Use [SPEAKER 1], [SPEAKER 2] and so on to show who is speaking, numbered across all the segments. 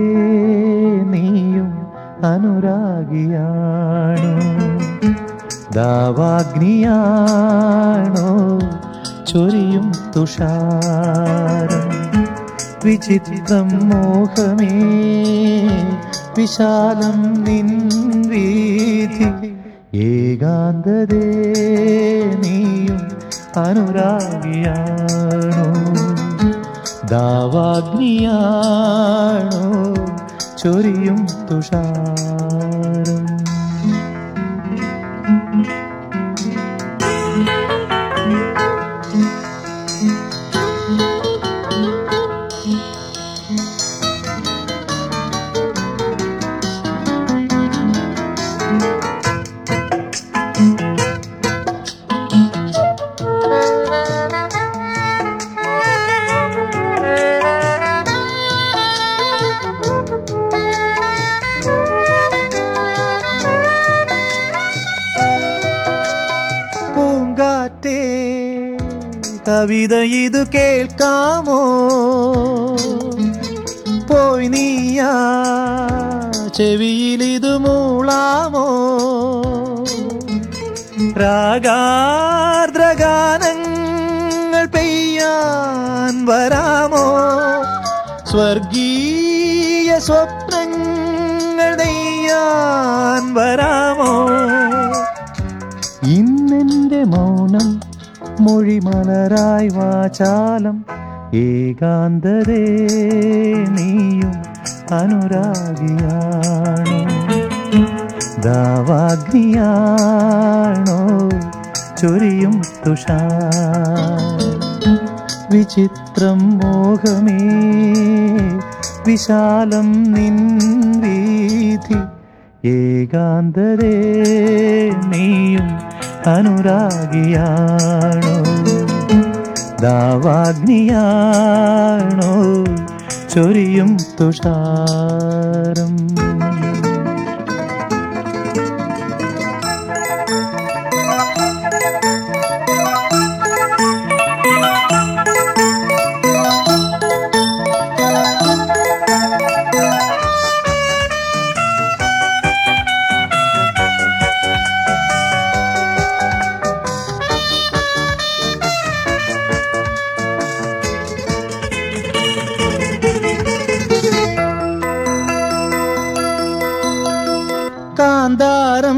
[SPEAKER 1] നീയും അനുരാഗിയാണോ ദാവാഗ്നിയാണോ ചൊരിയും തുഷാരം വിചിത്രം മോഹമേ വിശാലം നിൻ വീഥി ഏകാന്തതേ നീയും അനുരാഗിയാണോ ദാവാഗ്നിയാണോ ചൊരിയും തുഷാരം പൂങ്കാറ്റേ കവിത ഇത് കേൾക്കാമോ പോയി നീയാ ചെവിയിൽ ഇത് മൂളാമോ രാഗാർദ്രഗാനങ്ങൾ പെയ്യാൻ വരാമോ സ്വർഗീയ സ്വപ്നങ്ങൾ നെയ്യാൻ വരാമോ ഇന്നെന്റെ മൗനം മൊഴിമലരായി വാചാലം ഏകാന്തതേ നീയും അനുരാഗിയാണോ ദാവാഗ്നിയാണോ ചൊരിയും തുഷാർ വിചിത്രം മോഹമേ വിശാലം നിൻ വീഥി ഏകാന്തരേ നീയും അനുരാഗിയാണോ ദാവാഗ്നിയാണോ ചൊരിയും തുഷാരം കാന്താരം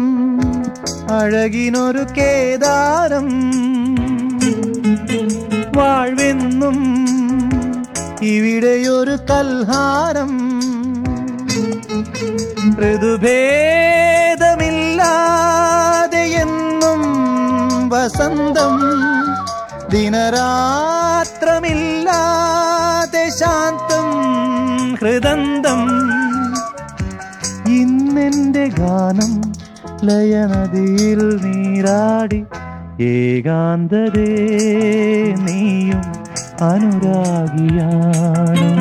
[SPEAKER 1] അഴകിനൊരു കേദാരം വാഴ്വെന്നും ഇവിടെയൊരു കൽഹാരം ഋതുഭേദമില്ലാതെ എന്നും വസന്തം ദിനരാത്രമില്ലാതെ ശാന്തം ഹൃദന്തം ഇന്നെന്റെ ഗാനം ലയനദിയിൽ നീരാടി ഏകാന്തതേ നീയും അനുരാഗിയാണോ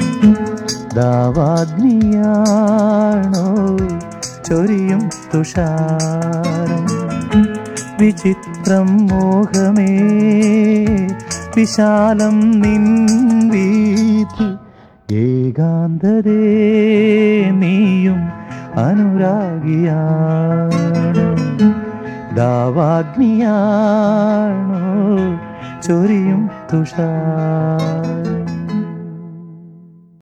[SPEAKER 1] ദാവാഗ്നിയാണോ ചൊരിയും തുഷാരം വിചിത്രം മോഹമേ വിശാലം നിൻ വീഥി ഏകാന്തതേ നീയും അനുരാഗിയാണോ ദാവാഗ്നിയാണോ ചൊരിയും തുഷാരം